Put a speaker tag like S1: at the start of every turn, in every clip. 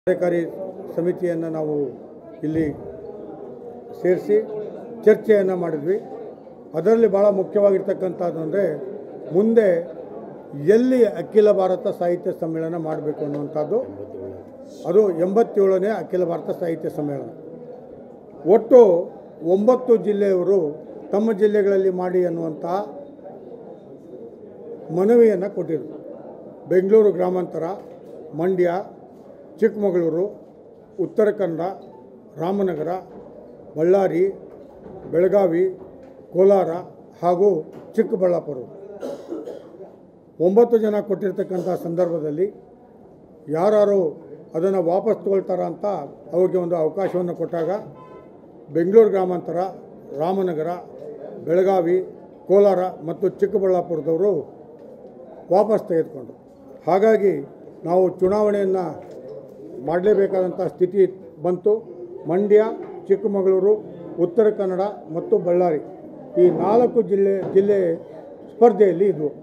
S1: ಕಾರ್ಯಕಾರಿ ಸಮಿತಿಯನ್ನು ನಾವು ಇಲ್ಲಿ ಸೇರಿಸಿ ಚರ್ಚೆಯನ್ನು ಮಾಡಿದ್ವಿ ಅದರಲ್ಲಿ ಭಾಳ ಮುಖ್ಯವಾಗಿರ್ತಕ್ಕಂಥದ್ದು ಅಂದರೆ ಮುಂದೆ ಎಲ್ಲಿ ಅಖಿಲ ಭಾರತ ಸಾಹಿತ್ಯ ಸಮ್ಮೇಳನ ಮಾಡಬೇಕು ಅನ್ನುವಂಥದ್ದು ಅದು ಎಂಬತ್ತೇಳನೇ ಅಖಿಲ ಭಾರತ ಸಾಹಿತ್ಯ ಸಮ್ಮೇಳನ ಒಟ್ಟು ಒಂಬತ್ತು ಜಿಲ್ಲೆಯವರು ತಮ್ಮ ಜಿಲ್ಲೆಗಳಲ್ಲಿ ಮಾಡಿ ಅನ್ನುವಂಥ ಮನವಿಯನ್ನು ಕೊಟ್ಟಿದ್ರು ಬೆಂಗಳೂರು ಗ್ರಾಮಾಂತರ ಮಂಡ್ಯ ಚಿಕ್ಕಮಗಳೂರು ಉತ್ತರ ಕನ್ನಡ ರಾಮನಗರ ಬಳ್ಳಾರಿ ಬೆಳಗಾವಿ ಕೋಲಾರ ಹಾಗೂ ಚಿಕ್ಕಬಳ್ಳಾಪುರ ಒಂಬತ್ತು ಜನ ಕೊಟ್ಟಿರ್ತಕ್ಕಂಥ ಸಂದರ್ಭದಲ್ಲಿ ಯಾರು ಅದನ್ನು ವಾಪಸ್ ತಗೊಳ್ತಾರ ಅಂತ ಅವ್ರಿಗೆ ಒಂದು ಅವಕಾಶವನ್ನು ಕೊಟ್ಟಾಗ ಬೆಂಗಳೂರು ಗ್ರಾಮಾಂತರ ರಾಮನಗರ ಬೆಳಗಾವಿ ಕೋಲಾರ ಮತ್ತು ಚಿಕ್ಕಬಳ್ಳಾಪುರದವರು ವಾಪಸ್ ತೆಗೆದುಕೊಂಡ್ರು ಹಾಗಾಗಿ ನಾವು ಚುನಾವಣೆಯನ್ನು ಮಾಡಲೇಬೇಕಾದಂಥ ಸ್ಥಿತಿ ಬಂತು ಮಂಡ್ಯ ಚಿಕ್ಕಮಗಳೂರು ಉತ್ತರ ಕನ್ನಡ ಮತ್ತು ಬಳ್ಳಾರಿ ಈ ನಾಲ್ಕು ಜಿಲ್ಲೆ ಜಿಲ್ಲೆ ಸ್ಪರ್ಧೆಯಲ್ಲಿ ಇದ್ವು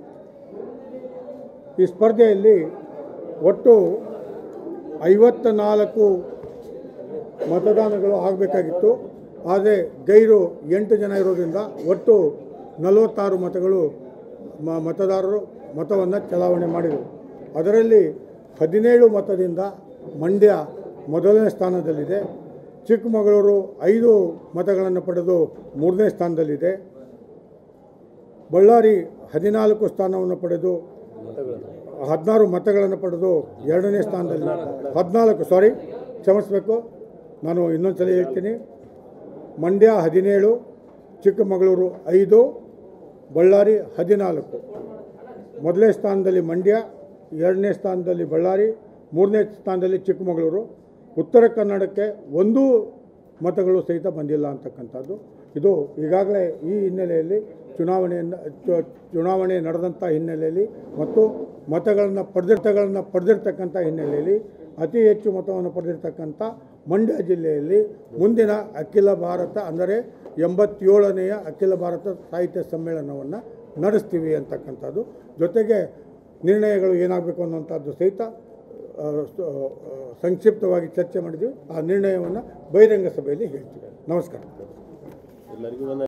S1: ಈ ಸ್ಪರ್ಧೆಯಲ್ಲಿ ಒಟ್ಟು ಐವತ್ತ ನಾಲ್ಕು ಮತದಾನಗಳು ಆಗಬೇಕಾಗಿತ್ತು ಆದರೆ ಗೈರು ಎಂಟು ಜನ ಇರೋದ್ರಿಂದ ಒಟ್ಟು ನಲವತ್ತಾರು ಮತಗಳು ಮ ಮತದಾರರು ಮತವನ್ನು ಚಲಾವಣೆ ಮಾಡಿದರು ಅದರಲ್ಲಿ ಹದಿನೇಳು ಮತದಿಂದ ಮಂಡ್ಯ ಮೊದಲನೇ ಸ್ಥಾನದಲ್ಲಿದೆ ಚಿಕ್ಕಮಗಳೂರು ಐದು ಮತಗಳನ್ನು ಪಡೆದು ಮೂರನೇ ಸ್ಥಾನದಲ್ಲಿದೆ ಬಳ್ಳಾರಿ ಹದಿನಾಲ್ಕು ಸ್ಥಾನವನ್ನು ಪಡೆದು ಹದಿನಾರು ಮತಗಳನ್ನು ಪಡೆದು ಎರಡನೇ ಸ್ಥಾನದಲ್ಲಿ ಹದಿನಾಲ್ಕು ಸಾರಿ ಕ್ಷಮಿಸಬೇಕು ನಾನು ಇನ್ನೊಂದು ಸಲ ಹೇಳ್ತೀನಿ ಮಂಡ್ಯ ಹದಿನೇಳು ಚಿಕ್ಕಮಗಳೂರು ಐದು ಬಳ್ಳಾರಿ ಹದಿನಾಲ್ಕು ಮೊದಲನೇ ಸ್ಥಾನದಲ್ಲಿ ಮಂಡ್ಯ ಎರಡನೇ ಸ್ಥಾನದಲ್ಲಿ ಬಳ್ಳಾರಿ ಮೂರನೇ ಸ್ಥಾನದಲ್ಲಿ ಚಿಕ್ಕಮಗಳೂರು ಉತ್ತರ ಕನ್ನಡಕ್ಕೆ ಒಂದೂ ಮತಗಳು ಸಹಿತ ಬಂದಿಲ್ಲ ಅಂತಕ್ಕಂಥದ್ದು ಇದು ಈಗಾಗಲೇ ಈ ಹಿನ್ನೆಲೆಯಲ್ಲಿ ಚುನಾವಣೆಯಿಂದ ಚು- ಚುನಾವಣೆ ನಡೆದಂಥ ಹಿನ್ನೆಲೆಯಲ್ಲಿ ಮತ್ತು ಮತಗಳನ್ನು ಪಡೆದಿರ್ತಗಳನ್ನು ಪಡೆದಿರ್ತಕ್ಕಂಥ ಹಿನ್ನೆಲೆಯಲ್ಲಿ ಅತಿ ಹೆಚ್ಚು ಮತವನ್ನು ಪಡೆದಿರ್ತಕ್ಕಂಥ ಮಂಡ್ಯ ಜಿಲ್ಲೆಯಲ್ಲಿ ಮುಂದಿನ ಅಖಿಲ ಭಾರತ ಅಂದರೆ ಎಂಬತ್ತೇಳನೆಯ ಅಖಿಲ ಭಾರತ ಸಾಹಿತ್ಯ ಸಮ್ಮೇಳನವನ್ನು ನಡೆಸ್ತೀವಿ ಅಂತಕ್ಕಂಥದ್ದು ಜೊತೆಗೆ ನಿರ್ಣಯಗಳು ಏನಾಗಬೇಕು ಅನ್ನುವಂಥದ್ದು ಸಹಿತ ಆ, ಸ- ಆ, ಸಂಕ್ಷಿಪ್ತವಾಗಿ ಚರ್ಚೆ ಮಾಡಿದ್ವಿ ಆ ನಿರ್ಣಯವನ್ನು ಬಹಿರಂಗ ಸಭೆಯಲ್ಲಿ ಹೇಳ್ತೀವಿ ನಮಸ್ಕಾರ
S2: ಎಲ್ಲರಿಗೂ ಒಂದು